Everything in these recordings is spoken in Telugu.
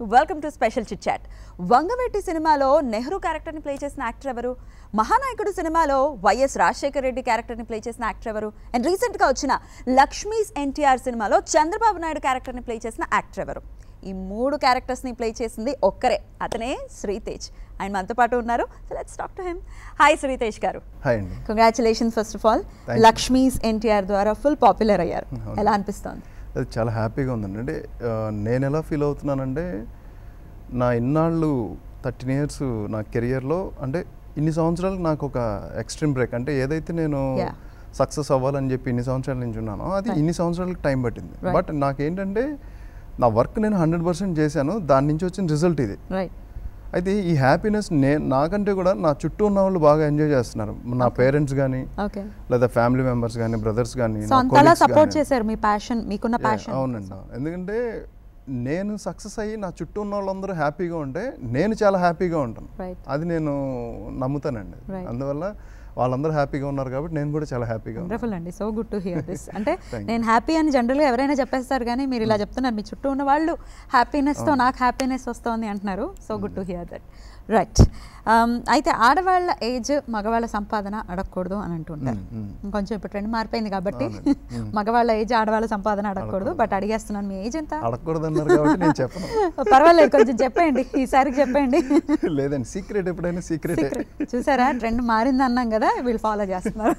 Welcome to special chit chat Vangaveeti సినిమాలో నెహ్రూ క్యారెక్టర్ని ప్లే చేసిన యాక్టర్ ఎవరు మహానాయకుడు సినిమాలో వైఎస్ రాజశేఖర రెడ్డి క్యారెక్టర్ని ప్లే చేసిన యాక్టర్ ఎవరు అండ్ రీసెంట్గా వచ్చిన లక్ష్మీస్ ఎన్టీఆర్ సినిమాలో చంద్రబాబు నాయుడు క్యారెక్టర్ని ప్లే చేసిన యాక్టర్ ఎవరు ఈ మూడు క్యారెక్టర్స్ని ప్లే చేసింది ఒక్కరే అతనే శ్రీతేజ్ ఆయన మనతో పాటు ఉన్నారు so let's talk to him hi Sritej గారు హాయ్ అండి congratulations first of all Thank you. Lakshmi's NTR ద్వారా ఫుల్ పాపులర్ అయ్యారు అవును. ఎలా అనిపిస్తోంది అది చాలా హ్యాపీగా ఉందండి అంటే ఆ, నేను ఎలా ఫీల్ అవుతున్నానంటే నా ఇన్నాళ్ళు థర్టీన్ ఇయర్స్ నా కెరియర్లో అంటే ఇన్ని సంవత్సరాలు నాకు ఒక ఎక్స్ట్రీమ్ బ్రేక్ అంటే ఏదైతే నేను Yeah. సక్సెస్ అవ్వాలని చెప్పి ఇన్ని సంవత్సరాల నుంచి ఉన్నానో అది Right. ఇన్ని సంవత్సరాలకు టైం పట్టింది Right. బట్ నాకేంటంటే నా వర్క్ నేను హండ్రెడ్ పర్సెంట్ చేశాను దాని నుంచి వచ్చిన రిజల్ట్ ఇది రైట్ అయితే ఈ హ్యాపీనెస్ నే నాకంటే కూడా నా చుట్టూ ఉన్న వాళ్ళు బాగా ఎంజాయ్ చేస్తున్నారు నా పేరెంట్స్ కానీ ఓకే లేదా ఫ్యామిలీ మెంబర్స్ కానీ బ్రదర్స్ కానీ సో అంతలా సపోర్ట్ చేశారు మీ ప్యాషన్ మీకున్న Yeah, ప్యాషన్ అవునండి అవును. ఎందుకంటే నేను సక్సెస్ అయ్యి నా చుట్టూ ఉన్న వాళ్ళందరూ హ్యాపీగా ఉంటే నేను చాలా హ్యాపీగా ఉంటాను రైట్ అది నేను నమ్ముతానండి Right. అందువల్ల వాళ్ళందరూ హ్యాపీగా ఉన్నారు కాబట్టి నేను కూడా చాలా హ్యాపీగా ఉన్నాను వండర్ఫుల్ అండి so good to hear this అంటే Thank you. నేను హ్యాపీ అని జనరల్గా ఎవరైనా చెప్పేస్తారు కానీ మీరు ఇలా చెప్తున్నారు మీ చుట్టూ ఉన్న వాళ్ళు హ్యాపీనెస్తో నాకు హ్యాపీనెస్ వస్తుంది అంటున్నారు so good to hear that right అయితే ఆడవాళ్ళ ఏజ్ మగవాళ్ళ సంపాదన అడగకూడదు అని అంటుంటారు Mm, mm. కొంచెం ఇప్పుడు ట్రెండ్ మారిపోయింది కాబట్టి అవునండి. Mm. మగవాళ్ళ ఏజ్ ఆడవాళ్ళ సంపాదన అడగకూడదు బట్ అడిగేస్తున్నాను మీ ఏజ్ ఎంత అడగకూడదన్నారు కాబట్టి నేను చెప్పను పర్వాలేదు కొంచెం చెప్పండి ఈసారికి చెప్పండి లేదండి సీక్రెట్ ఎప్పుడైనా సీక్రెట్ Secret. చూసారా ట్రెండ్ మారింది అన్నాం కదా వీళ్ళు ఫాలో చేస్తున్నారు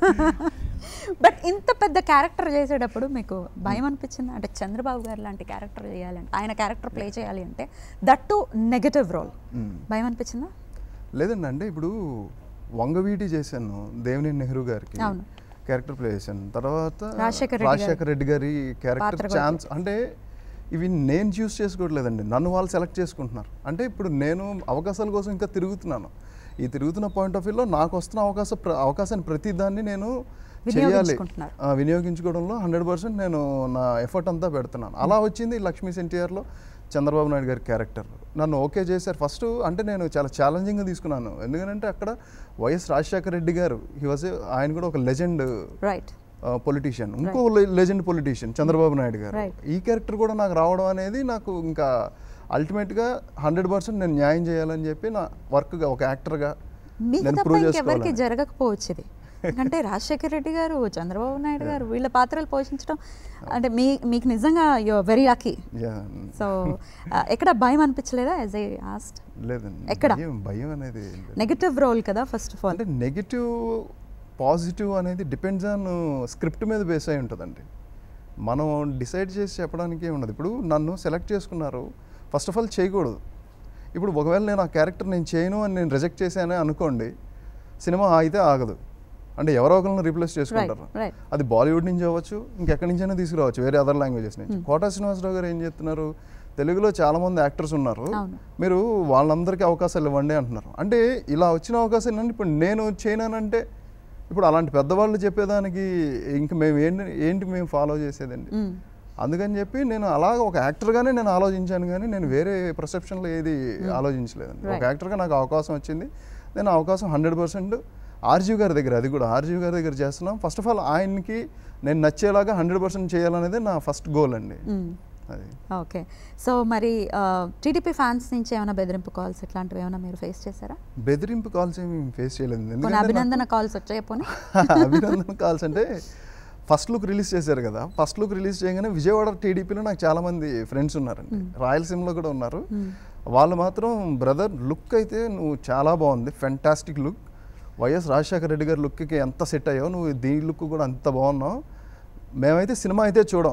బట్ ఇంత పెద్ద క్యారెక్టర్ చేసేటప్పుడు మీకు భయం అనిపించింది అంటే చంద్రబాబు గారు లాంటి క్యారెక్టర్ చేయాలంటే ఆయన క్యారెక్టర్ ప్లే చేయాలి అంటే దట్ టు నెగటివ్ రోల్ భయం అనిపించిందా లేదండి అంటే ఇప్పుడు వంగవీటి చేశాను దేవినేని నెహ్రూ గారికి అవును. క్యారెక్టర్ ప్లే చేశాను తర్వాత రాజశేఖర్ రెడ్డి రాజశేఖర రెడ్డి గారి పాత్ర క్యారెక్టర్ కూడా ఛాన్స్ అంటే ఇవి నేను చూస్ చేసుకోవట్లేదండి నన్ను వాళ్ళు సెలెక్ట్ చేసుకుంటున్నారు అంటే ఇప్పుడు నేను అవకాశాల కోసం ఇంకా తిరుగుతున్నాను ఈ తిరుగుతున్న పాయింట్ ఆఫ్ వ్యూలో నాకు వస్తున్న అవకాశం ప్ర- అవకాశాన్ని ప్రతి దాన్ని నేను చేయాలి వినియోగించుకుంటున్నారు. ఆ, వినియోగించుకోవడంలో హండ్రెడ్ పర్సెంట్ నేను నా ఎఫర్ట్ అంతా పెడుతున్నాను అలా వచ్చింది లక్ష్మీస్ ఎన్టీఆర్లో చంద్రబాబు నాయుడు గారి క్యారెక్టర్ నన్ను ఓకే చేశారు ఫస్ట్ అంటే నేను చాలా ఛాలెంజింగ్గా తీసుకున్నాను ఎందుకంటే అక్కడ వైఎస్ రాజశేఖర రెడ్డి గారు హీ వాజ్ ఆయన కూడా ఒక లెజెండ్ రైట్ పొలిటీషియన్ ఇంకో లెజెండ్ పొలిటీషియన్ చంద్రబాబు నాయుడు గారు Right. ఈ క్యారెక్టర్ కూడా నాకు రావడం అనేది నాకు ఇంకా అల్టిమేట్గా హండ్రెడ్ పర్సెంట్ నేను న్యాయం చేయాలని చెప్పి నా వర్క్గా ఒక యాక్టర్గా మీకు నేను తప్ప ప్రూవ్ ఇంకెవరికి చేసుకోవాలి జరగకపోవచ్చు ఇది ఎందుకంటే రాజశేఖర్ రెడ్డి గారు చంద్రబాబు నాయుడు గారు వీళ్ళ పాత్రలు పోషించడం అంటే మీ మీకు నిజంగా యు వెరీ లక్కీ సో ఎక్కడ భయం అనిపించలేదా యాజ్ ఐ ఆస్ట్ లేదండి ఎక్కడ? భయం భయం అనేది ఏం లేదు. నెగటివ్ రోల్ కదా ఫస్ట్ ఆఫ్ ఆల్ అంటే నెగిటివ్ పాజిటివ్ అనేది డిపెండ్స్ ఆన్ స్క్రిప్ట్ మీద బేస్ అయి ఉంటుందండి మనం డిసైడ్ చేసి చెప్పడానికి ఏమి ఉండదు ఇప్పుడు నన్ను సెలెక్ట్ చేసుకున్నారు ఫస్ట్ ఆఫ్ ఆల్ చేయకూడదు ఇప్పుడు ఒకవేళ నేను ఆ క్యారెక్టర్ నేను చేయను అని నేను రిజెక్ట్ చేశానే అనుకోండి సినిమా అయితే ఆగదు అంటే ఎవరో ఒకరిని రీప్లేస్ చేసుకుంటారు right. అది బాలీవుడ్ నుంచి అవ్వచ్చు ఇంకెక్కడి నుంచైనా తీసుకురావచ్చు వేరే అదర్ లాంగ్వేజెస్ నుంచి కోటా శ్రీనివాసరావు గారు ఏం చెప్తున్నారు తెలుగులో చాలా మంది యాక్టర్స్ ఉన్నారు అవును. మీరు వాళ్ళందరికీ అవకాశాలు ఇవ్వండి అంటున్నారు అంటే ఇలా వచ్చిన అవకాశం ఏంటంటే ఇప్పుడు నేను చేయనానంటే ఇప్పుడు అలాంటి పెద్దవాళ్ళు చెప్పేదానికి ఇంక మేము ఏంటి ఏంటి మేము ఫాలో చేసేదండి అందుకని చెప్పి నేను అలాగ ఒక యాక్టర్గానే నేను ఆలోచించాను కానీ నేను వేరే పర్సెప్షన్లో ఏది ఆలోచించలేదండి ఒక Right. యాక్టర్గా నాకు అవకాశం వచ్చింది నేను ఆ అవకాశం హండ్రెడ్ పర్సెంట్ ఆర్జీవ్ గారి దగ్గర అది కూడా ఆర్జీవ్ గారి దగ్గర చేస్తున్నాం ఫస్ట్ ఆఫ్ ఆల్ ఆయనకి నేను నచ్చేలాగా హండ్రెడ్ పర్సెంట్ చేయాలనేది నా ఫస్ట్ గోల్ అండి అది ఓకే సో మరి టీడీపీ ఫ్యాన్స్ నుంచి ఏమైనా బెదిరింపు కాల్స్ ఇట్లాంటివి ఏమైనా మీరు ఫేస్ చేశారా బెదిరింపు కాల్స్ ఏమి ఫేస్ చేయలేదు కొన్ని ఎందుకంటే నాకు- అభినందన కాల్స్ వచ్చాయి పోనీ అభినందన కాల్స్ అంటే ఫస్ట్ లుక్ రిలీజ్ చేశారు కదా ఫస్ట్ లుక్ రిలీజ్ చేయగానే విజయవాడ టీడీపీలో నాకు చాలా మంది ఫ్రెండ్స్ ఉన్నారండి రాయలసీమలో కూడా ఉన్నారు వాళ్ళు మాత్రం బ్రదర్ లుక్ అయితే నువ్వు చాలా బాగుంది fantastic look YS Rajasekhara Reddy గారి లుక్కి ఎంత సెట్ అయ్యావు నువ్వు దీని లుక్ కూడా అంత బాగున్నావు మేమైతే సినిమా అయితే చూడం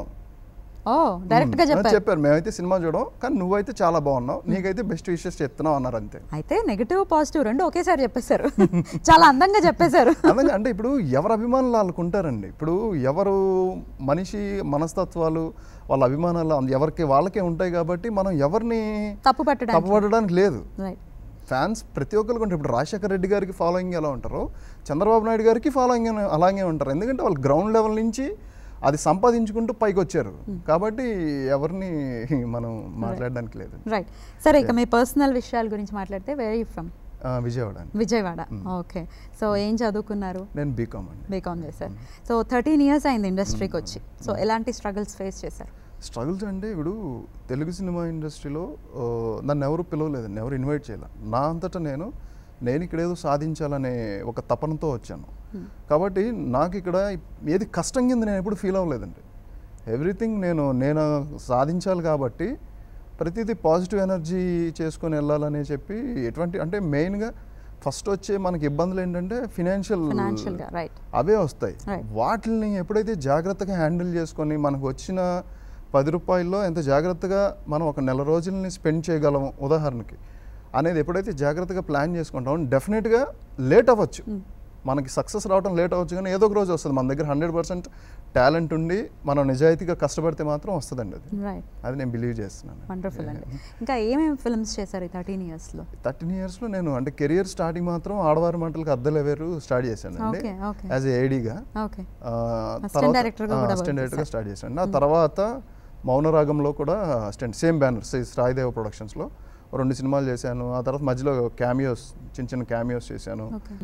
ఓ డైరెక్ట్ గా ఆ, చెప్పారు చెప్పారు మేమైతే సినిమా చూడం కానీ నువ్వైతే చాలా బాగున్నావు నీకైతే బెస్ట్ విషెస్ చెప్తున్నావు అన్నారు అంతే అయితే నెగటివ్ పాజిటివ్ రెండు ఒకేసారి చెప్పేశారు చాలా అందంగా చెప్పేశారు అలాగే అంటే ఇప్పుడు ఎవరి అభిమానులు వాళ్ళకు ఉంటారండి ఇప్పుడు ఎవరు మనిషి మనస్తత్వాలు వాళ్ళ అభిమానాలు అంద- ఎవరికి వాళ్ళకే ఉంటాయి కాబట్టి మనం ఎవరిని తప్పు పట్టడానికి తప్పుపడడానికి లేదు రైట్ ఫ్యాన్స్ ప్రతి ఒక్కరికి ఉంటారు ఇప్పుడు రాజశేఖర రెడ్డి గారికి ఫాలోయింగ్ ఎలా ఉంటారో చంద్రబాబు నాయుడు గారికి ఫాలోయింగ్ అలాగే ఉంటారు ఎందుకంటే వాళ్ళు గ్రౌండ్ లెవెల్ నుంచి అది సంపాదించుకుంటూ పైకి వచ్చారు కాబట్టి ఎవరిని మనం మాట్లాడడానికి లేదు రైట్ సరే ఇక మీ పర్సనల్ విషయాల గురించి మాట్లాడితే వెరీ ఫ్రమ్ ఆ, విజయవాడ అండి విజయవాడ ఓకే సో ఏం చదువుకున్నారు నేను బీకామ్ అండి బీకామ్ చేశారు సో థర్టీన్ ఇయర్స్ అయింది ఇండస్ట్రీకి వచ్చి సో ఎలాంటి స్ట్రగుల్స్ ఫేస్ చేశారు స్ట్రగుల్స్ అంటే ఇప్పుడు తెలుగు సినిమా ఇండస్ట్రీలో ఆ, నన్ను ఎవరు పిలవలేదండి ఎవరు ఇన్వైట్ చేయాలి నా అంతటా నేను నేను ఇక్కడ ఏదో సాధించాలనే ఒక తపనతో వచ్చాను కాబట్టి నాకు ఇక్కడ ఏది కష్టం కింద నేను ఎప్పుడు ఫీల్ అవ్వలేదండి ఎవ్రీథింగ్ నేను నేను సాధించాలి కాబట్టి ప్రతిదీ పాజిటివ్ ఎనర్జీ చేసుకొని వెళ్ళాలని చెప్పి ఎటువంటి అంటే మెయిన్గా ఫస్ట్ వచ్చే మనకి ఇబ్బందులు ఏంటంటే ఫినాన్షియల్ ఫైనాన్షియల్ గా రైట్ అవే వస్తాయి Right. వాటిని ఎప్పుడైతే జాగ్రత్తగా హ్యాండిల్ చేసుకొని మనకు వచ్చిన పది రూపాయల్లో ఎంత జాగ్రత్తగా మనం ఒక నెల రోజుల్ని స్పెండ్ చేయగలం ఉదాహరణకి అనేది ఎప్పుడైతే జాగ్రత్తగా ప్లాన్ చేసుకుంటామో డెఫినెట్గా లేట్ అవ్వచ్చు మనకి సక్సెస్ రావడం లేట్ అవ్వచ్చు కానీ ఏదో ఒక రోజు వస్తుంది మన దగ్గర హండ్రెడ్ పర్సెంట్ టాలెంట్ ఉండి మనం నిజాయితీగా కష్టపడితే మాత్రం వస్తుందండి అది రైట్ అది నేను బిలీవ్ చేస్తున్నాను వండర్ఫుల్ అండి ఇంకా ఏమేమి ఫిల్మ్స్ చేశారు ఈ థర్టీన్ ఇయర్స్ లో థర్టీన్ ఇయర్స్లో నేను అంటే కెరియర్ స్టార్టింగ్ మాత్రం ఆడవారి మంటలకు అద్దెలెవేరు స్టార్ట్ చేశాను అండి ఓకే ఓకే యాజ్ ఏడీగా ఓకే ఆ, Assistant తర్వాత director గా కూడా work అసిస్టెంట్ డైరెక్టర్గా చేశారు. స్టార్ట్ చేశాను ఆ తర్వాత మౌనరాగంలో కూడా అసిస్టెంట్ సేమ్ బ్యానర్ సాయిదేవ ప్రొడక్షన్స్లో రెండు సినిమాలు చేశాను ఆ తర్వాత మధ్యలో క్యామియోస్ చిన్న చిన్న క్యామియోస్ చేశాను ఓకే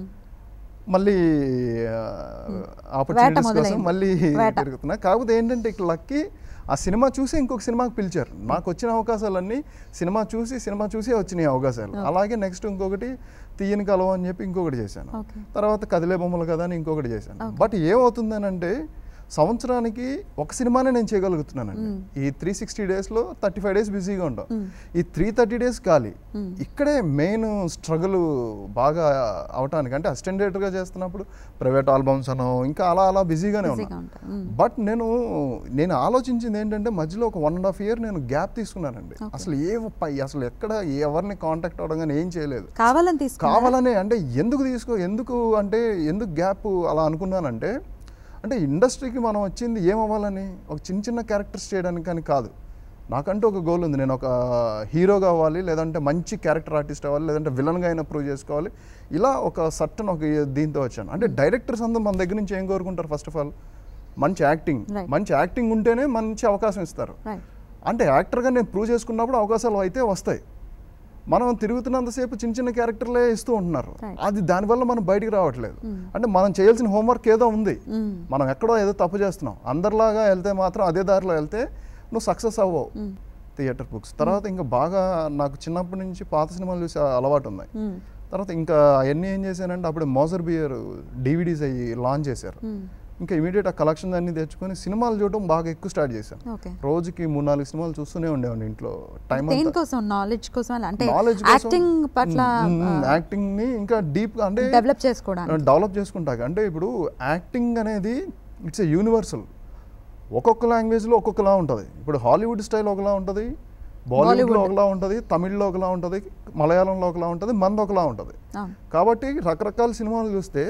మళ్ళీ ఆపర్చునిటీస్ కోసం మొదలైంది. మళ్ళీ వేట. తిరుగుతున్నా కాకపోతే ఏంటంటే ఇక్కడ లక్కి ఆ సినిమా చూసి ఇంకొక సినిమాకి పిలిచారు నాకు వచ్చిన అవకాశాలన్నీ సినిమా చూసి సినిమా చూసి వచ్చినాయి అవకాశాలు అలాగే నెక్స్ట్ ఇంకొకటి తీయని కలవ అని చెప్పి ఇంకొకటి చేశాను ఓకే తర్వాత కదిలే బొమ్మలు కదా అని ఇంకొకటి చేశాను బట్ ఏమవుతుందనంటే సంవత్సరానికి ఒక సినిమానే నేను చేయగలుగుతున్నానండి ఈ త్రీ సిక్స్టీ డేస్లో థర్టీ ఫైవ్ డేస్ బిజీగా ఉంటాం ఈ త్రీ థర్టీ డేస్ ఖాళీ ఇక్కడే మెయిన్ స్ట్రగుల్ బాగా అవటానికి అంటే అసిస్టెంట్ డైరెక్టర్గా చేస్తున్నప్పుడు ప్రైవేట్ ఆల్బమ్స్ అనో ఇంకా అలా అలా బిజీగానే బిజీగా ఉన్నా ఉంటారు మ్మ్. బట్ నేను నేను ఆలోచించింది ఏంటంటే మధ్యలో ఒక వన్ అండ్ హాఫ్ ఇయర్ నేను గ్యాప్ తీసుకున్నానండి అసలు ఏ పై అసలు ఎక్కడ ఎవరిని కాంటాక్ట్ అవ్వడం కానీ ఏం చేయలేదు కావాలని తీసుకున్నా కావాలనే అంటే ఎందుకు తీసుకో ఎందుకు అంటే ఎందుకు గ్యాప్ అలా అనుకున్నానంటే అంటే ఇండస్ట్రీకి మనం వచ్చింది ఏమవ్వాలని ఒక చిన్న చిన్న క్యారెక్టర్స్ చేయడానికి కానీ కాదు నాకంటూ ఒక గోల్ ఉంది నేను ఒక హీరోగా అవ్వాలి లేదంటే మంచి క్యారెక్టర్ ఆర్టిస్ట్ అవ్వాలి లేదంటే విలన్గా అయినా ప్రూవ్ చేసుకోవాలి ఇలా ఒక సర్టన్ ఒక దీంతో వచ్చాను అంటే డైరెక్టర్స్ అందరూ మన దగ్గర నుంచి ఏం కోరుకుంటారు ఫస్ట్ ఆఫ్ ఆల్ మంచి యాక్టింగ్ Right. మంచి యాక్టింగ్ ఉంటేనే మంచి అవకాశం ఇస్తారు రైట్ అంటే యాక్టర్గా నేను ప్రూవ్ చేసుకున్నప్పుడు అవకాశాలు అయితే వస్తాయి మనం తిరుగుతున్నంతసేపు చిన్న చిన్న క్యారెక్టర్లే ఇస్తూ ఉంటున్నారు Right. అది దానివల్ల మనం బయటికి రావట్లేదు అంటే మనం చేయాల్సిన హోంవర్క్ ఏదో ఉంది మనం ఎక్కడో ఏదో తప్పు చేస్తున్నాం అందరిలాగా వెళ్తే మాత్రం అదే దారిలో వెళ్తే నువ్వు సక్సెస్ అవ్వవు థియేటర్ బుక్స్ తర్వాత ఇంకా బాగా నాకు చిన్నప్పటి నుంచి పాత సినిమాలు చూసే అలవాటు ఉన్నాయి తర్వాత ఇంకా అవన్నీ ఏం చేశానంటే అప్పుడు మోజర్ బియర్ డివిడీస్ అయ్యి లాంచ్ చేశారు ఇంకా ఇమీడియట్ ఆ కలెక్షన్ అన్ని తెచ్చుకొని సినిమాలు చూడటం బాగా ఎక్కువ స్టార్ట్ చేశాను ఓకే రోజుకి మూడు నాలుగు సినిమాలు చూస్తూనే ఉండేవాడిని ఇంట్లో టైం అంతా దేనికోసం నాలెడ్జ్ కోసం అలా అంటే నాలెడ్జ్ యాక్టింగ్ పట్ల యాక్టింగ్ ని ఇంకా డీప్ గా అంటే డెవలప్ చేసుకోవడానికి డెవలప్ చేసుకుంటాక అంటే ఇప్పుడు యాక్టింగ్ అనేది ఇట్స్ ఎ యూనివర్సల్ ఒక్కొక్క లాంగ్వేజ్లో ఒక్కొక్కలా ఉంటుంది ఇప్పుడు హాలీవుడ్ స్టైల్ ఒకలా ఉంటుంది బాలీవుడ్లో Bollywood. ఒకలా ఉంటుంది తమిళ్లో ఒకలా ఉంటుంది మలయాళంలో ఒకలా ఉంటుంది మంది ఒకలా ఉంటుంది అవును కాబట్టి రకరకాల సినిమాలు చూస్తే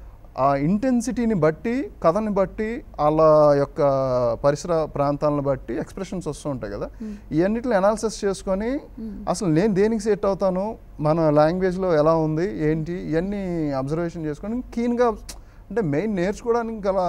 ఆ ఇంటెన్సిటీని బట్టి కథని బట్టి వాళ్ళ యొక్క పరిసర ప్రాంతాలను బట్టి ఎక్స్ప్రెషన్స్ వస్తూ ఉంటాయి కదా ఇవన్నిటిని అనాలిసిస్ చేసుకొని అసలు నేను దేనికి సెట్ అవుతాను మన లాంగ్వేజ్లో ఎలా ఉంది ఏంటి ఇవన్నీ అబ్జర్వేషన్ చేసుకొని కీన్గా అంటే మెయిన్ నేర్చుకోవడానికి గల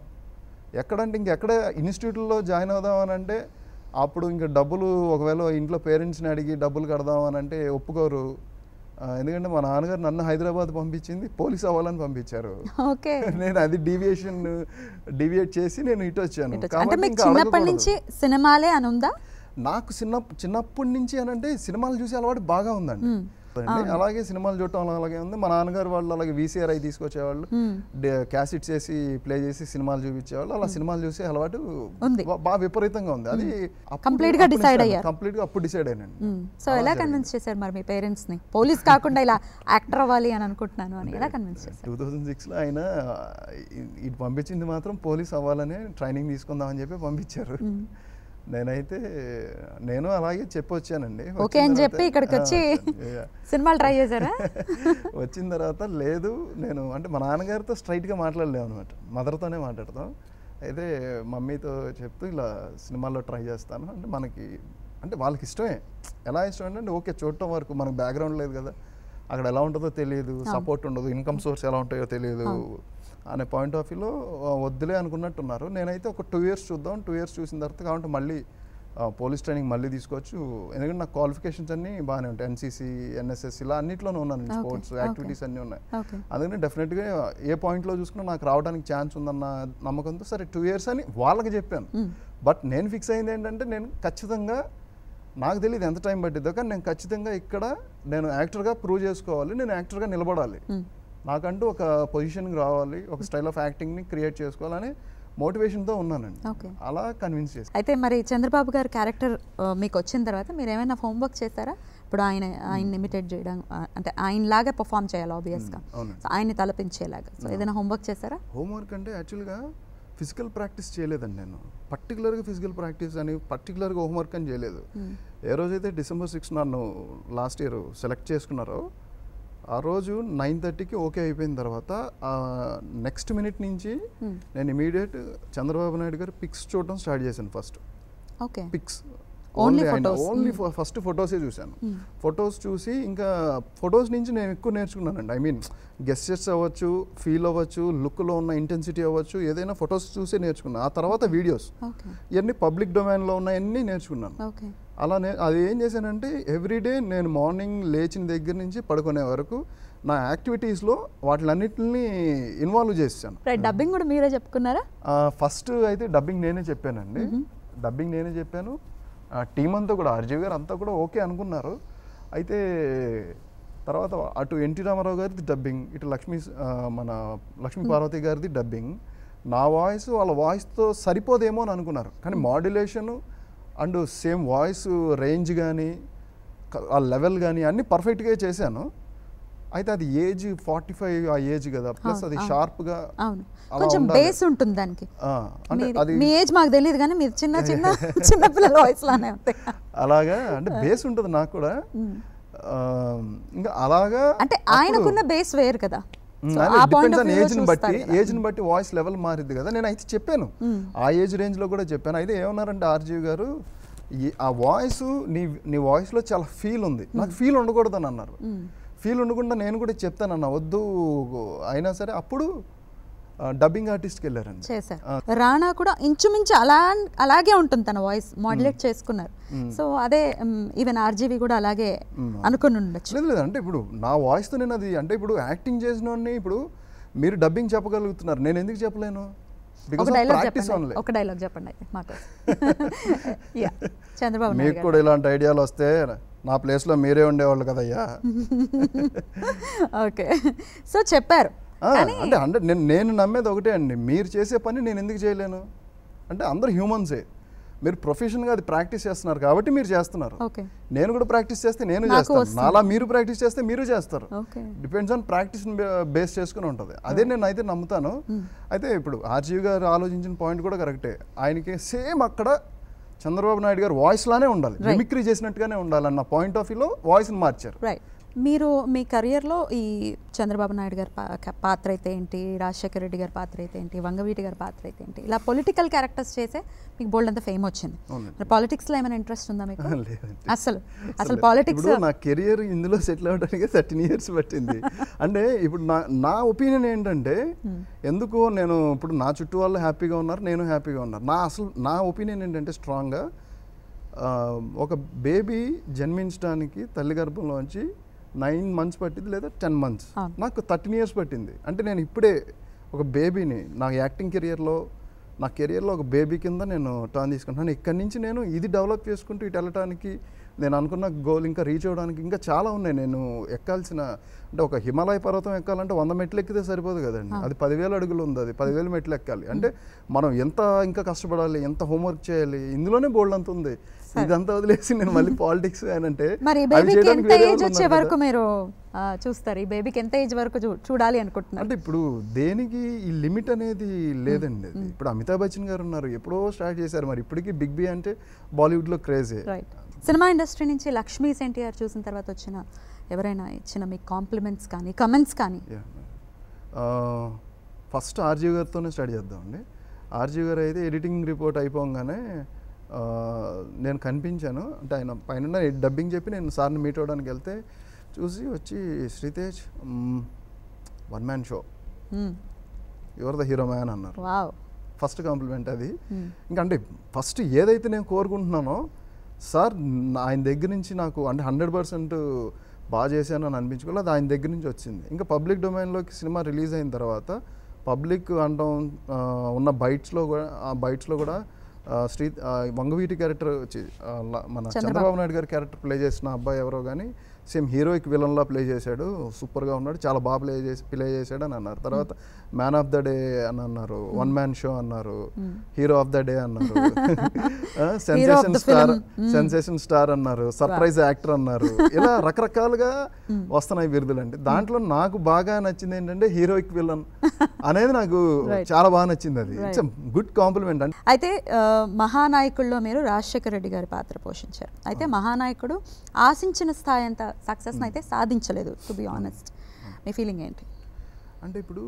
ఎక్కడంటే ఇంకెక్కడ ఇన్స్టిట్యూట్లో జాయిన్ అవుదాం అని అంటే అప్పుడు ఇంకా డబ్బులు ఒకవేళ ఇంట్లో పేరెంట్స్ని అడిగి డబ్బులు కడదాం అని అంటే ఒప్పుకోరు ఆ, ఎందుకంటే మా నాన్నగారు నన్ను హైదరాబాద్ పంపించింది పోలీస్ అవ్వాలని పంపించారు ఓకే నేను అది డీవియేషన్ డీవియేట్ చేసి నేను ఇటు వచ్చాను అంటే కాబట్టి మీకు ఇంకా చిన్నప్పటి అడగకూడదు. నుంచి సినిమాలే అని ఉందా నాకు చిన్న చిన్నప్పటి నుంచి అని అంటే సినిమాలు చూసే అలవాటు బాగా ఉందండి మ్మ్. అండి. అలాగే సినిమాలు చూడటం అలాగే ఉంది మా నాన్నగారు వాళ్ళు అలాగే వీసీఆర్ అయి తీసుకొచ్చేవాళ్ళు మ్మ్. క్యాసెట్స్ వేసి ప్లే చేసి సినిమాలు చూపించేవాళ్ళు అలా సినిమాలు చూసే అలవాటు ఉంది. బా- బాగా విపరీతంగా ఉంది అది Complete గా decide అయ్యారు. కంప్లీట్ గా అప్పుడు డిసైడ్ అయినండి సో ఎలా కన్విన్స్ చేశారు మరి మీ పేరెంట్స్ ని పోలీస్ కాకుండా ఇలా యాక్టర్ అవ్వాలి అని అనుకుంటున్నాను అని ఎలా కన్విన్స్ చేశారు టూ థౌజండ్ సిక్స్లో ఆయన ఇ- ఇటు పంపించింది మాత్రం పోలీస్ అవ్వాలని ట్రైనింగ్ తీసుకుందామని చెప్పి పంపించారు నేనైతే నేను అలాగే చెప్పొచ్చానండి ఓకే వచ్చిన అని తర్వాత- చెప్పి ఇక్కడికి ఆ, వచ్చి yeah. సినిమాలు ట్రై చేశారా వచ్చిన తర్వాత లేదు నేను అంటే మా నాన్నగారితో స్ట్రైట్గా మాట్లాడలేము అనమాట మదర్తోనే మాట్లాడతాం అయితే మమ్మీతో చెప్తూ ఇలా సినిమాల్లో ట్రై చేస్తాను అంటే మనకి అంటే వాళ్ళకి ఇష్టమే ఎలా ఇష్టం అంటే ఓకే చూడటం వరకు మనకు బ్యాక్గ్రౌండ్ లేదు కదా అక్కడ ఎలా ఉంటుందో తెలియదు సపోర్ట్ ఉండదు ఇన్కమ్ సోర్స్ ఎలా ఉంటాయో తెలియదు అనే పాయింట్ ఆఫ్ వ్యూలో వద్దులే అనుకున్నట్టున్నారు నేనైతే ఒక టూ ఇయర్స్ చూద్దాం టూ ఇయర్స్ చూసిన తర్వాత కాబట్టి మళ్ళీ పోలీస్ ట్రైనింగ్ మళ్ళీ తీసుకోవచ్చు ఎందుకంటే నాకు క్వాలిఫికేషన్స్ అన్నీ బాగానే ఉంటాయి ఎన్సీసీ ఎన్ఎస్ఎస్ ఇలా అన్నిట్లోనే ఉన్నాను Okay, స్పోర్ట్స్ okay. యాక్టివిటీస్ అన్నీ ఉన్నాయి ఓకే అందుకని డెఫినెట్గా ఏ పాయింట్లో చూసుకున్నా నాకు రావడానికి ఛాన్స్ ఉందన్న నమ్మకంతో సరే టూ ఇయర్స్ అని వాళ్ళకి చెప్పాను బట్ నేను ఫిక్స్ అయింది ఏంటంటే నేను ఖచ్చితంగా నాకు తెలియదు ఎంత టైం పట్టిద్దో కానీ నేను ఖచ్చితంగా ఇక్కడ నేను యాక్టర్గా ప్రూవ్ చేసుకోవాలి నేను యాక్టర్గా నిలబడాలి నాకంటూ ఒక పొజిషన్కి రావాలి ఒక స్టైల్ ఆఫ్ యాక్టింగ్ని క్రియేట్ చేసుకోవాలని మోటివేషన్తో ఉన్నానండి Okay. అలా కన్విన్స్ చేసి అయితే మరి చంద్రబాబు గారి క్యారెక్టర్ మీకు వచ్చిన తర్వాత మీరు ఏమైనా హోంవర్క్ చేస్తారా ఇప్పుడు ఆయన ఆయన ఇమిటేట్ చేయడం ఆ, అంటే ఆయన లాగా పర్ఫామ్ చేయాలి ఆబ్వియస్గా అవునండి. సో ఆయన్ని తలపించేలాగా సో ఏదైనా హోంవర్క్ చేస్తారా హోంవర్క్ అంటే యాక్చువల్గా ఫిజికల్ ప్రాక్టీస్ చేయలేదండి నేను పర్టికులర్గా ఫిజికల్ ప్రాక్టీస్ అని పర్టికులర్గా హోంవర్క్ అని చేయలేదు ఏ రోజైతే డిసెంబర్ సిక్స్ నన్ను లాస్ట్ ఇయర్ సెలెక్ట్ చేసుకున్నారో ఆ రోజు నైన్ థర్టీకి ఓకే అయిపోయిన తర్వాత నెక్స్ట్ మినిట్ నుంచి నేను ఇమీడియట్ చంద్రబాబు నాయుడు గారు పిక్స్ చూడటం స్టార్ట్ చేశాను first okay pics Only only photos. Only first ఫొటోసే చూశాను ఫొటోస్ చూసి ఇంకా ఫొటోస్ నుంచి నేను ఎక్కువ నేర్చుకున్నానండి ఐ మీన్ గెస్టర్స్ అవ్వచ్చు ఫీల్ అవ్వచ్చు లుక్లో ఉన్న ఇంటెన్సిటీ అవ్వచ్చు ఏదైనా ఫొటోస్ చూసే నేర్చుకున్నాను ఆ తర్వాత వీడియోస్ ఓకే ఇవన్నీ పబ్లిక్ డొమైన్లో ఉన్నాయన్నీ నేర్చుకున్నాను ఓకే అలా నే అది ఏం చేశానంటే ఎవ్రీడే నేను మార్నింగ్ లేచిన దగ్గర నుంచి పడుకునే వరకు నా యాక్టివిటీస్లో వాటిలన్నిటిని ఇన్వాల్వ్ చేశాను రైట్ డబ్బింగ్ కూడా మీరే చెప్పుకున్నారా ఫస్ట్ అయితే డబ్బింగ్ నేనే చెప్పానండి డబ్బింగ్ నేనే చెప్పాను టీం అంతా కూడా ఆర్జీవి గారు అంతా కూడా ఓకే అనుకున్నారు అయితే తర్వాత అటు ఎన్టీ రామారావు గారిది డబ్బింగ్ ఇటు లక్ష్మీ ఆ, మన లక్ష్మీ పార్వతి గారిది డబ్బింగ్ నా వాయిస్ వాళ్ళ వాయిస్తో సరిపోదేమో అని అనుకున్నారు కానీ modulation and same voice range కానీ ఆ లెవెల్ కానీ అన్నీ పర్ఫెక్ట్గా చేశాను అయితే అది ఏజ్ ఫార్టీ ఫైవ్ ఆ ఏజ్ కదా ప్లస్ అవును, అది అవును. షార్ప్గా అవును అలా కొంచెం ఉండాలి. బేస్ ఉంటుంది దానికి ఆ, అంటే మీది- అది మీ ఏజ్ మాకు తెలియదు కానీ మీరు చిన్న చిన్న చిన్న పిల్లల వాయిస్ లానే ఉంటాయి అలాగా అంటే బేస్ ఉంటుంది నాకు కూడా ఆ, ఇంకా అలాగా అంటే ఆయనకున్న బేస్ వేరు కదా So, ఆ point depends of on view లో ఏజ్ని బట్టి చూస్తారు కదా. ఏజ్ని బట్టి వాయిస్ లెవెల్ మారిద్ది కదా నేను అయితే చెప్పాను ఆ ఏజ్ రేంజ్లో కూడా చెప్పాను అయితే ఏమన్నారంటే ఆర్జీవి గారు ఈ- ఆ వాయిస్ నీ నీ వాయిస్లో చాలా ఫీల్ ఉంది నాకు ఫీల్ ఉండకూడదు అని అన్నారు ఫీల్ ఉండకుండా నేను కూడా చెప్తానన్న వద్దు అయినా సరే అప్పుడు డబ్బింగ్ ఆర్టిస్ట్కి వెళ్ళారండి చేశారు రాణా కూడా ఇంచుమించు అలా అలాగే ఉంటుంది తన వాయిస్ మాడ్యులేట్ చేసుకున్నారు సో అదే ఈవెన్ ఆర్జీవి కూడా అలాగే అనుకుని ఉండొచ్చు లేదు లేదు అంటే ఇప్పుడు నా వాయిస్తో నేను అది అంటే ఇప్పుడు యాక్టింగ్ చేసిన వాడిని ఇప్పుడు మీరు డబ్బింగ్ చెప్పగలుగుతున్నారు నేను ఎందుకు చెప్పలేను ఒక బికాస్ ఆఫ్ డైలాగ్ ప్రాక్టీస్ చెప్పండి ఓన్లీ ఒక డైలాగ్ చెప్పండి అయితే మాకు యా చంద్రబాబు మీకు నాయుడు గారు కూడా ఇలాంటి ఐడియాలు వస్తే నా ప్లేస్లో మీరే ఉండేవాళ్ళు కదయ్యా ఓకే సో చెప్పారు ఆ, అంటే అంటే నేను నేను నమ్మేది ఒకటే అండి మీరు చేసే పని నేను ఎందుకు చేయలేను అంటే అందరు హ్యూమన్సే మీరు ప్రొఫెషన్గా అది ప్రాక్టీస్ చేస్తున్నారు కాబట్టి మీరు చేస్తున్నారు ఓకే నేను కూడా ప్రాక్టీస్ చేస్తే నేను నాకు చేస్తాను వస్తుంది. నాలా మీరు ప్రాక్టీస్ చేస్తే మీరు చేస్తారు okay depends on practice base చేసుకుని ఉంటుంది అదే నేను అయితే నమ్ముతాను అయితే ఇప్పుడు ఆర్జీవి గారు ఆలోచించిన పాయింట్ కూడా కరెక్టే ఆయనకి సేమ్ అక్కడ చంద్రబాబు నాయుడు గారు వాయిస్ లానే ఉండాలి మిమిక్రీ చేసినట్టుగానే ఉండాలన్న పాయింట్ ఆఫ్ వ్యూలో వాయిస్ని మార్చారు రైట్ మీరు మీ కెరియర్లో ఈ చంద్రబాబు నాయుడు గారి పా- క- పాత్ర అయితే ఏంటి రాజశేఖర రెడ్డి గారి పాత్ర అయితే ఏంటి వంగవీటి గారి పాత్ర అయితే ఏంటి ఇలా పొలిటికల్ క్యారెక్టర్స్ చేసే మీకు బోల్డ్ అంత ఫేమ్ వచ్చింది అవునండి. మరి పాలిటిక్స్లో ఏమైనా ఇంట్రెస్ట్ ఉందా మీకు లేదండి. అసలు అసలు అసలు పాలిటిక్స్ ఇప్పుడు నా కెరియర్ ఇందులో సెటిల్ అవ్వడానికి థర్టీన్ ఇయర్స్ పట్టింది అంటే ఇప్పుడు నా నా ఒపీనియన్ ఏంటంటే ఎందుకు నేను ఇప్పుడు నా చుట్టూ వాళ్ళు హ్యాపీగా ఉన్నారు నేను హ్యాపీగా ఉన్నారు నా అసలు నా ఒపీనియన్ ఏంటంటే స్ట్రాంగ్గా ఒక బేబీ జన్మించడానికి తల్లి గర్భంలోంచి నైన్ మంత్స్ పట్టింది లేదా టెన్ మంత్స్ అవును. నాకు థర్టీన్ ఇయర్స్ పట్టింది అంటే నేను ఇప్పుడే ఒక బేబీని నా యాక్టింగ్ కెరియర్లో నా కెరియర్లో ఒక బేబీ కింద నేను టర్న్ తీసుకుంటాను ఇక్కడి నుంచి నేను ఇది డెవలప్ చేసుకుంటూ ఇటు వెళ్ళటానికి నేను అనుకున్న గోల్ ఇంకా రీచ్ అవ్వడానికి ఇంకా చాలా ఉన్నాయి నేను ఎక్కాల్సిన అంటే ఒక హిమాలయ పర్వతం ఎక్కాలంటే వంద మెట్లు ఎక్కితే సరిపోదు కదండి అది పదివేల అడుగులు ఉంది అది పదివేల మెట్లు ఎక్కాలి అంటే మనం ఎంత ఇంకా కష్టపడాలి ఎంత హోంవర్క్ చేయాలి ఇందులోనే బోల్డ్ అంత ఉంది ఇదంతా వదిలేసి నేను మళ్ళీ పాలిటిక్స్ అని అంటే మరి ఈ అవి బేబీకి చేయడానికి ఎంత వేరే ఏజ్ వాళ్ళు వచ్చే ఉన్నారు వరకు కదా. మీరు ఆ, చూస్తారు ఈ బేబీకి ఎంత ఏజ్ వరకు చూ- చూడాలి అనుకుంటున్నారు అంటే ఇప్పుడు దేనికి ఈ లిమిట్ అనేది లేదండి అది ఇప్పుడు అమితాబ్ బచ్చన్ గారు ఉన్నారు ఎప్పుడో స్టార్ట్ చేశారు మరి ఇప్పటికీ బిగ్ బి అంటే బాలీవుడ్లో క్రేజే రైట్ సినిమా ఇండస్ట్రీ నుంచి లక్ష్మీ ఎన్టీఆర్ చూసిన తర్వాత వచ్చిన ఎవరైనా ఇచ్చిన మీ కాంప్లిమెంట్స్ కానీ కమెంట్స్ కానీ ఫస్ట్ ఆర్జీవి గారితోనే స్టార్ట్ చేద్దామండి ఆర్జీవి గారు అయితే ఎడిటింగ్ రిపోర్ట్ అయిపోగానే ఆ, నేను కనిపించాను అంటే ఆయన పైన డబ్బింగ్ చెప్పి నేను సార్ని మీట్ అవ్వడానికి వెళ్తే చూసి వచ్చి Sritej one man show your the hero man అన్నారు వావ్ ఫస్ట్ కాంప్లిమెంట్ అది ఇంకా అంటే ఫస్ట్ ఏదైతే నేను కోరుకుంటున్నానో సార్ నా- ఆయన దగ్గర నుంచి నాకు అంటే హండ్రెడ్ పర్సెంట్ బాగా చేశాను అని అనిపించుకోలేదు అది ఆయన దగ్గర నుంచి వచ్చింది ఇంకా పబ్లిక్ డొమైన్లోకి సినిమా రిలీజ్ అయిన తర్వాత పబ్లిక్ అంటాం ఆ, ఉన్న బైట్స్లో కూడా ఆ బైట్స్లో కూడా ఆ, శ్రీ ఆ, వంగవీటి క్యారెక్టర్ వచ్చి ఆ, ల- మన చంద్రబాబు నాయుడు గారి క్యారెక్టర్ ప్లే చేసిన అబ్బాయి ఎవరో కానీ సేమ్ హీరోయిక్ విలన్లా ప్లే చేశాడు సూపర్గా ఉన్నాడు చాలా బాగా ప్లే చేసి ప్లే చేశాడు అని అన్నారు తర్వాత మ్యాన్ ఆఫ్ ద డే అని అన్నారు వన్ మ్యాన్ షో అన్నారు హీరో ఆఫ్ ద డే అన్నారు సెన్సేషన్ the star film. Sensation star అన్నారు సర్ప్రైజ్ యాక్టర్ అన్నారు ఇలా రకరకాలుగా వస్తున్నాయి బిరుదులు అండి దాంట్లో నాకు బాగా నచ్చింది ఏంటంటే హీరోయిక్ విలన్ అనేది నాకు Right. చాలా బాగా నచ్చింది అది ఇట్స్ గుడ్ కాంప్లిమెంట్ అంటే అయితే ఆ, మహానాయకుల్లో మీరు రాజశేఖర రెడ్డి గారి పాత్ర పోషించారు అయితే మహానాయకుడు ఆశించిన స్థాయి అంత సక్సెస్ అయితే సాధించలేదు టు బి ఆనెస్ట్ మీ ఫీలింగ్ ఏంటి అంటే ఇప్పుడు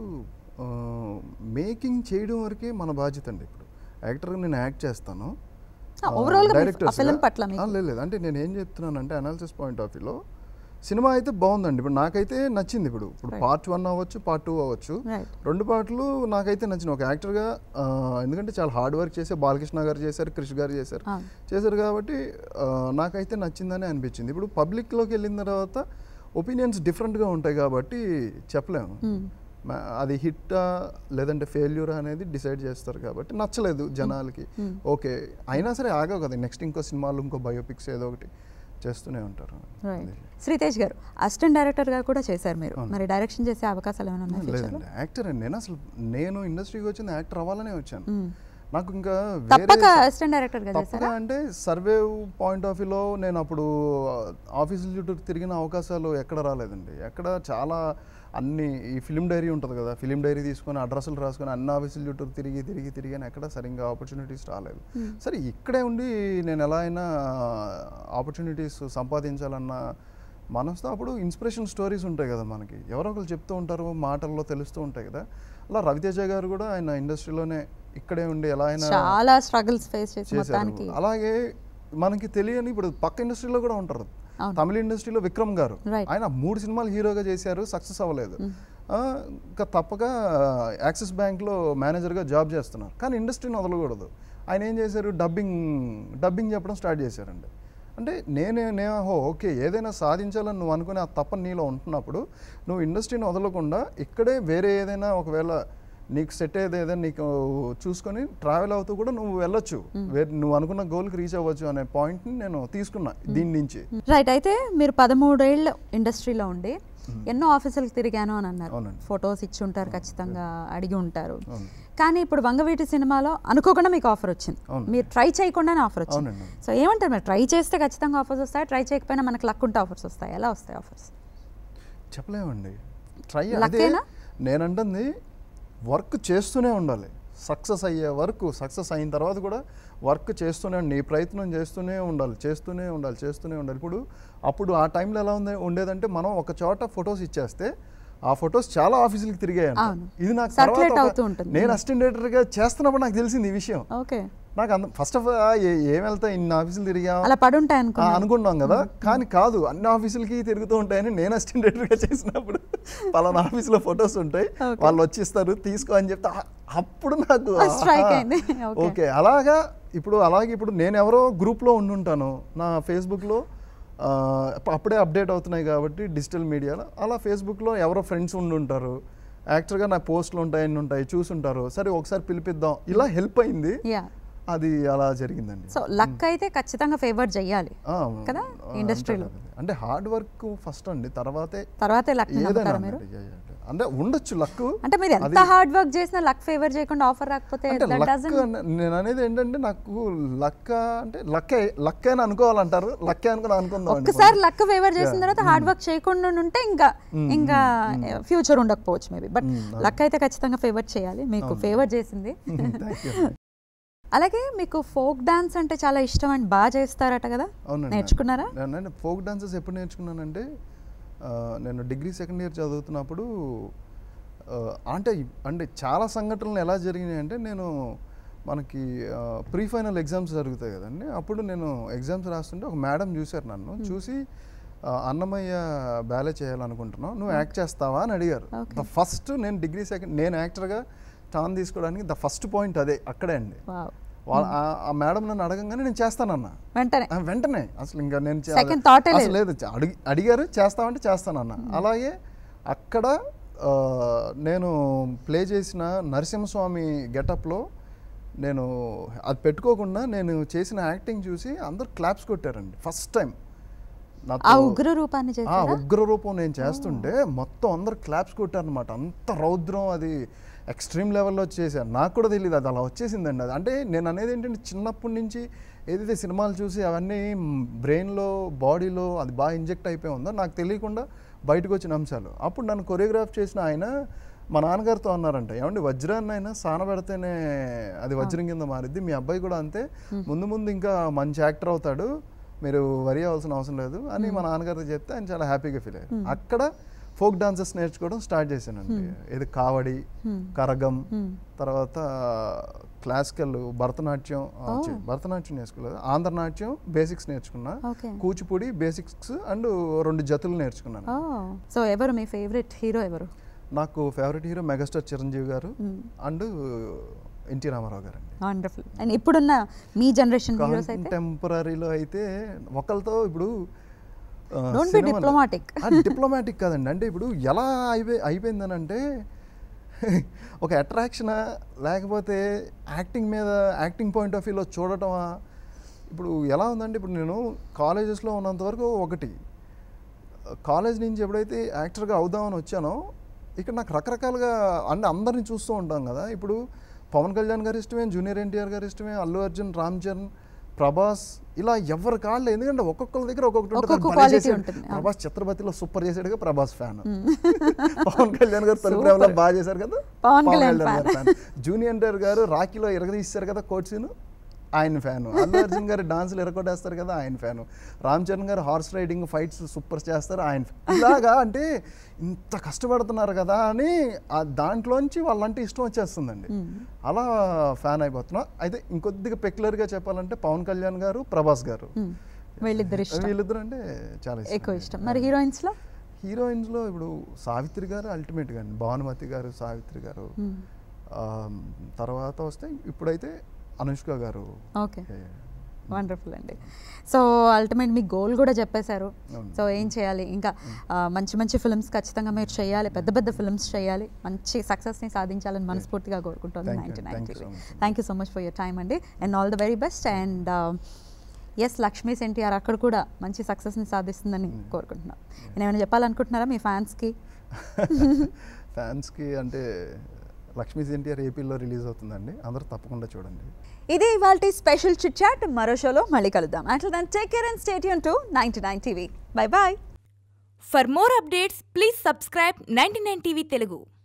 మేకింగ్ చేయడం వరకే మన బాధ్యత అండి ఇప్పుడు యాక్టర్గా నేను యాక్ట్ చేస్తాను Ah, overall గా మీ- డైరెక్టర్ ఆ film పట్ల మీకు? లేదు లేదు అంటే నేను ఏం చెప్తున్నానంటే అనాలిసిస్ పాయింట్ ఆఫ్ వ్యూలో సినిమా అయితే బాగుందండి ఇప్పుడు నాకైతే నచ్చింది ఇప్పుడు ఇప్పుడు Right. పార్ట్ వన్ అవ్వచ్చు పార్ట్ టూ అవ్వచ్చు రైట్ రెండు పాటలు నాకైతే నచ్చిన ఒక యాక్టర్గా ఆ, ఎందుకంటే చాలా హార్డ్ వర్క్ చేసే బాలకృష్ణ గారు చేశారు క్రిష్ గారు చేశారు అవును. చేశారు కాబట్టి ఆ, నాకైతే నచ్చిందని అనిపించింది ఇప్పుడు పబ్లిక్లోకి వెళ్ళిన తర్వాత ఒపీనియన్స్ డిఫరెంట్గా ఉంటాయి కాబట్టి చెప్పలేము మా- అది హిట్టా లేదంటే ఫెయిల్యూర్ అనేది డిసైడ్ చేస్తారు కాబట్టి నచ్చలేదు జనాలకి ఓకే అయినా సరే ఆగవు కదా నెక్స్ట్ ఇంకో సినిమాలు ఇంకో బయోపిక్స్ ఏదో ఒకటి చేస్తూనే ఉంటారు రైట్ అది. శ్రీతేజ్ గారు అసిస్టెంట్ డైరెక్టర్ గా కూడా చేశారు మీరు మరి డైరెక్షన్ చేసే అవకాశాలు ఏమైనా ఉన్నాయి ఫ్యూచర్లో లేదండి యాక్టర్ అండి నేను అసలు నేను ఇండస్ట్రీకి వచ్చింది యాక్టర్ అవ్వాలనే వచ్చాను మ్మ్. నాకు ఇంకా తప్పక వేరే అసిస్టెంట్ డైరెక్టర్ గా తప్పగా చేశారా అంటే సర్వే పాయింట్ ఆఫ్ వ్యూలో నేను అప్పుడు ఆఫీసుల చుట్టూ తిరిగిన అవకాశాలు ఎక్కడ రాలేదండి ఎక్కడ చాలా అన్ని ఈ ఫిలిం డైరీ ఉంటుంది కదా ఫిలిం డైరీ తీసుకొని అడ్రస్లు రాసుకొని అన్ని ఆఫీసుల చుట్టూ తిరిగి తిరిగి తిరిగి అని ఎక్కడ సరిగ్గా ఆపర్చునిటీస్ రాలేదు సరే ఇక్కడే ఉండి నేను ఎలా అయినా ఆపర్చునిటీస్ సంపాదించాలన్న మనసుతో అప్పుడు ఇన్స్పిరేషన్ స్టోరీస్ ఉంటాయి కదా మనకి ఎవరో ఒకరు చెప్తూ ఉంటారు మాటల్లో తెలుస్తూ ఉంటాయి కదా అలా రవితేజ గారు కూడా ఆయన ఇండస్ట్రీలోనే ఇక్కడే ఉండి ఎలా అయినా చాలా స్ట్రగుల్స్ ఫేస్ చేసి చేశారు మొత్తానికి అలాగే మనకి తెలియని ఇప్పుడు పక్క ఇండస్ట్రీలో కూడా ఉంటారు అవును. తమిళ ఇండస్ట్రీలో విక్రమ్ గారు Right. ఆయన మూడు సినిమాలు హీరోగా చేశారు సక్సెస్ అవ్వలేదు ఆ, ఇంకా తప్పక యాక్సిస్ బ్యాంక్లో మేనేజర్గా జాబ్ చేస్తున్నారు కానీ ఇండస్ట్రీని వదలకూడదు ఆయన ఏం చేశారు డబ్బింగ్ డబ్బింగ్ చెప్పడం స్టార్ట్ చేశారండి అంటే నేనే నే ఓ, ఓకే ఏదైనా సాధించాలని నువ్వు అనుకుని ఆ తప్ప నీలో ఉంటున్నప్పుడు నువ్వు ఇండస్ట్రీని వదలకుండా ఇక్కడే వేరే ఏదైనా ఒకవేళ నీకు సెట్ అయ్యేది ఏదైనా నీకు చూసుకొని ట్రావెల్ అవుతూ కూడా నువ్వు వెళ్ళొచ్చు వేరే నువ్వు అనుకున్న గోల్కి రీచ్ అవ్వచ్చు అనే పాయింట్ని నేను తీసుకున్నా దీని నుంచి రైట్ అయితే మీరు పదమూడేళ్ళు ఇండస్ట్రీలో ఉండి ఎన్నో ఆఫీసులకు తిరిగాను అని అన్నారు అవునండి. ఫొటోస్ ఇచ్చి ఉంటారు ఖచ్చితంగా అడిగి ఉంటారు అవును. కానీ ఇప్పుడు వంగవీటి సినిమాలో అనుకోకుండా మీకు ఆఫర్ వచ్చింది అవును. మీరు ట్రై చేయకుండానే ఆఫర్ వచ్చింది అవునండి. సో ఏమంటారు మీరు ట్రై చేస్తే ఖచ్చితంగా ఆఫర్స్ వస్తాయి ట్రై చేయకపోయినా మనకు లక్ ఉంటే ఆఫర్స్ వస్తాయి ఎలా వస్తాయి ఆఫర్స్ చెప్పలేమండి ట్రై అదే లక్కేనా? నేనంటుంది వర్క్ చేస్తూనే ఉండాలి సక్సెస్ అయ్యే వరకు సక్సెస్ అయిన తర్వాత కూడా వర్క్ చేస్తూనే ఉండి నీ ప్రయత్నం చేస్తూనే ఉండాలి చేస్తూనే ఉండాలి చేస్తూనే ఉండాలి ఇప్పుడు అప్పుడు ఆ టైంలో ఎలా ఉంది ఉండేదంటే మనం ఒక చోట ఫొటోస్ ఇచ్చేస్తే ఆ ఫొటోస్ చాలా ఆఫీసులకి తిరిగాయంట అవును. ఇది నాకు Circulate తర్వాత ఒక- అవుతూ ఉంటుంది. నేను అసిస్టెంట్ డైరెక్టర్గా చేస్తున్నప్పుడు నాకు తెలిసింది ఈ విషయం ఓకే నాకు అంత ఫస్ట్ ఆఫ్ ఏం వెళ్తా ఇన్ని ఆఫీసులు తిరిగాం అలా పడుంటాయి ఆ, అనుకున్నా అనుకున్నాం కదా కానీ కాదు అన్ని ఆఫీసులకి తిరుగుతూ ఉంటాయని నేను అసిస్టెంట్ డైరెక్టర్గా చేసినప్పుడు పలానా ఆఫీసులో ఫొటోస్ ఉంటాయి Okay. వాళ్ళు వచ్చిస్తారు తీసుకో అని చెప్తే ఆ- అప్పుడు నాకు ఆ, strike ఆహా, అయింది. Okay. ఓకే అలాగా ఇప్పుడు అలాగే ఇప్పుడు నేను ఎవరో గ్రూప్లో ఉండుంటాను నా ఫేస్బుక్లో ఆ, అప్ప- అప్పుడే అప్డేట్ అవుతున్నాయి కాబట్టి డిజిటల్ మీడియాలో అలా ఫేస్బుక్లో ఎవరో ఫ్రెండ్స్ ఉండుంటారు యాక్టర్గా నా పోస్టులు ఉంటాయి అన్ని ఉంటాయి చూసుంటారు సరే ఒకసారి పిలిపిద్దాం ఇలా హెల్ప్ అయింది యా అది అలా జరిగిందండి సో లక్ అయితే ఖచ్చితంగా ఫేవర్ చెయ్యాలి ఆ, కదా? ఆ, ఇండస్ట్రీలో. అంతే కదా. అంటే హార్డ్ వర్క్ ఫస్ట్ అండి తర్వాతే తర్వాతే లక్ ఏదైనా నమ్ముతారా మీరు అండి. Yeah, yeah, yeah. అంటే ఉండొచ్చు లక్ అంటే మీరు ఎంత హార్డ్ వర్క్ చేసినా లక్ ఫేవర్ చేయకుండా ఆఫర్ రాకపోతే అంటే that లక్ doesn't- నేను అనేది ఏంటంటే నాకు లక్ అంటే లక్కే లక్ అని అనుకోవాలంటారు లక్కే అనుకుని అనుకుందాం అండి ఒక్కసారి లక్ ఫేవర్ చేసిన తర్వాత హార్డ్ వర్క్ చేయకుండా ఉంటే ఇంకా ఇంకా ఫ్యూచర్ ఉండకపోవచ్చు మేబీ బట్ లక్ అయితే ఖచ్చితంగా ఫేవర్ చేయాలి మీకు ఫేవర్ చేసింది థ్యాంక్ యూ అలాగే మీకు ఫోక్ డాన్స్ అంటే చాలా ఇష్టం అండ్ బాగా చేస్తారట కదా అవునండి నేర్చుకున్నారా నేను ఫోక్ డాన్సెస్ ఎప్పుడు నేర్చుకున్నానంటే ఆ, నేను డిగ్రీ సెకండ్ ఇయర్ చదువుతున్నప్పుడు ఆ, అంటే అంటే చాలా సంఘటనలు ఎలా జరిగినాయి అంటే నేను మనకి ప్రీ ఫైనల్ ఎగ్జామ్స్ జరుగుతాయి కదండి అప్పుడు నేను ఎగ్జామ్స్ రాస్తుంటే ఒక మేడం చూశారు నన్ను చూసి ఆ, అన్నమయ్య బ్యాలే చేయాలనుకుంటున్నావు నువ్వు యాక్ట్ చేస్తావా అని అడిగారు Okay. ద ఫస్ట్ నేను డిగ్రీ సెకండ్ నేను యాక్టర్గా ఛాన్ తీసుకోవడానికి ద ఫస్ట్ పాయింట్ అదే అక్కడే అండి వావ్ వాళ్ళ- ఆ- ఆ మేడం నన్ను అడగంగానే నేను చేస్తానన్నా వెంటనే ఆ, వెంటనే అసలు ఇంకా నేను చే- Second thought ఏ అసలు లేదు చ- అడిగి అడిగారు చేస్తామంటే చేస్తానన్న అలాగే అక్కడ ఆ, నేను ప్లే చేసిన నరసింహస్వామి గెటప్లో నేను అది పెట్టుకోకుండా నేను చేసిన యాక్టింగ్ చూసి అందరు క్లాప్స్ కొట్టారండి ఫస్ట్ టైం ఆ ఉగ్ర రూపాన్ని ఆ చేశారా ఉగ్ర రూపం నేను చేస్తుంటే మొత్తం అందరు క్లాప్స్ కొట్టారనమాట అంత రౌద్రం అది ఎక్స్ట్రీమ్ లెవెల్లో చేశాను నాకు కూడా తెలియదు అది అలా వచ్చేసిందండి అది అంటే నేను అనేది ఏంటంటే చిన్నప్పటి నుంచి ఏదైతే సినిమాలు చూసి అవన్నీ బ్రెయిన్లో బాడీలో అది బాగా ఇంజెక్ట్ అయిపోయి ఉందో నాకు తెలియకుండా బయటకు వచ్చిన అంశాలు అప్పుడు నన్ను కొరియోగ్రాఫ్ చేసిన ఆయన మా నాన్నగారితో అన్నారంట ఏమండి వజ్రాన్ని అయినా సాన పెడితేనే అది వజ్రం కింద మారిద్ది మీ అబ్బాయి కూడా అంతే ముందు ముందు ఇంకా మంచి యాక్టర్ అవుతాడు మీరు వరి అవ్వాల్సిన అవసరం లేదు అని మా నాన్నగారితో చెప్తే ఆయన చాలా హ్యాపీగా ఫీల్ అయ్యారు అక్కడ ఫోక్ డాన్సెస్ నేర్చుకోవడం స్టార్ట్ చేశానండి ఇది కావడి కరగం తర్వాత క్లాసికల్ భరతనాట్యం ఆ, ఛీ, భరతనాట్యం నేర్చుకోలేదు ఆంధ్రనాట్యం బేసిక్స్ నేర్చుకున్నా ఓకే కూచిపూడి బేసిక్స్ అండ్ రెండు జతులు నేర్చుకున్నాను ఓ సో ఎవరు మీ ఫేవరెట్ హీరో ఎవరు నాకు ఫేవరెట్ హీరో మెగాస్టార్ చిరంజీవి గారు అండ్ ఎన్టీ రామారావు గారు అండి వండర్ఫుల్ అండ్ ఇప్పుడున్న మీ జనరేషన్ హీరోస్ అయితే కంటెంపరీలో అయితే ఒకరితో ఇప్పుడు ఆ, Don't be సినిమాలో- diplomatic. ఆ, డిప్లొమాటిక్ కాదండి అంటే ఇప్పుడు ఎలా అయిపోయి అయిపోయిందని అంటే ఒక అట్రాక్షనా లేకపోతే యాక్టింగ్ మీద యాక్టింగ్ పాయింట్ ఆఫ్ వ్యూలో చూడటమా ఇప్పుడు ఎలా ఉందంటే ఇప్పుడు నేను కాలేజెస్లో ఉన్నంత వరకు ఒకటి కాలేజ్ నుంచి ఎప్పుడైతే యాక్టర్గా అవుదామని వచ్చానో ఇక్కడ నాకు రకరకాలుగా అంటే అందరిని చూస్తూ ఉంటాం కదా ఇప్పుడు పవన్ కళ్యాణ్ గారి ఇష్టమే జూనియర్ ఎన్టీఆర్ గారి ఇష్టమే అల్లు అర్జున్ రామ్ చరణ్ ప్రభాస్ ఇలా ఎవరి కాళ్ళు ఎందుకంటే ఒక్కొక్కరి దగ్గర ఒక్కొక్కటి ఉంటుంది. ఒక్కొక్క భలే quality చేశాడు. ఉంటుంది. ప్రభాస్ ఛత్రపతిలో సూపర్ చేశాడుగా ప్రభాస్ ఫ్యాన్ పవన్ కళ్యాణ్ గారు తొలి ప్రేమలో బాగా చేశారు కదా పవన్ కళ్యాణ్ గారు ఫ్యాన్ జూనియర్ ఎన్టీఆర్ గారు రాఖీలో ఎరగదీశారు కదా కోట్ సీన్ ఆయన ఫ్యాను అల్లు అర్జున్ గారు డాన్సులు ఎరగొట్టేస్తారు కదా ఆయన ఫ్యాను రామ్ చరణ్ గారు హార్స్ రైడింగ్ ఫైట్స్ సూపర్ చేస్తారు ఆయన fan. ఇలాగా అంటే ఇంత కష్టపడుతున్నారు కదా అని ఆ దాంట్లోంచి వాళ్ళంటే ఇష్టం వచ్చేస్తుందండి అలా ఫ్యాన్ అయిపోతున్నా అయితే ఇంకొద్దిగా పెక్యులర్గా చెప్పాలంటే పవన్ కళ్యాణ్ గారు ప్రభాస్ గారు Hmm. వీళ్ళిద్దరు ఇష్టం వీళ్ళిద్దరు అంటే చాలా ఇష్టం ఎక్కువ ఇష్టం మరి హీరోయిన్స్ లో హీరోయిన్స్లో ఇప్పుడు సావిత్రి గారు అల్టిమేట్గా అండి భానుమతి గారు సావిత్రి గారు ఆ, తర్వాత వస్తే ఇప్పుడైతే అనుష్క గారు ఓకే ఏ, వండర్ఫుల్ అండి సో అల్టిమేట్ మీ గోల్ కూడా చెప్పేశారు అవును. సో ఏం చేయాలి ఇంకా ఆ, మంచి మంచి ఫిల్మ్స్ ఖచ్చితంగా మీరు చేయాలి పెద్ద పెద్ద ఫిల్మ్స్ చేయాలి మంచి సక్సెస్ని సాధించాలని మనస్ఫూర్తిగా కోరుకుంటుంది Thank you. Ninety Thank nine you so much. Thank you so much for your time అండి and all the very best and yes Lakshmi's NTR అక్కడ కూడా మంచి సక్సెస్ని సాధిస్తుందని కోరుకుంటున్నాం నేను ఏమైనా చెప్పాలనుకుంటున్నారా మీ ఫ్యాన్స్కి ఫ్యాన్స్కి అంటే లక్ష్మీ ఎన్టీఆర్ ఏపీలో రిలీజ్ అవుతుందండి అందరూ తప్పకుండా చూడండి ఇది ఇవాళ స్పెషల్ చిట్ చాట్ మరో షోలో మళ్ళీ కలుద్దాం అట్లా దాని take care and stay tuned to ninety nine TV bye bye For more updates, please subscribe 99 TV Telugu.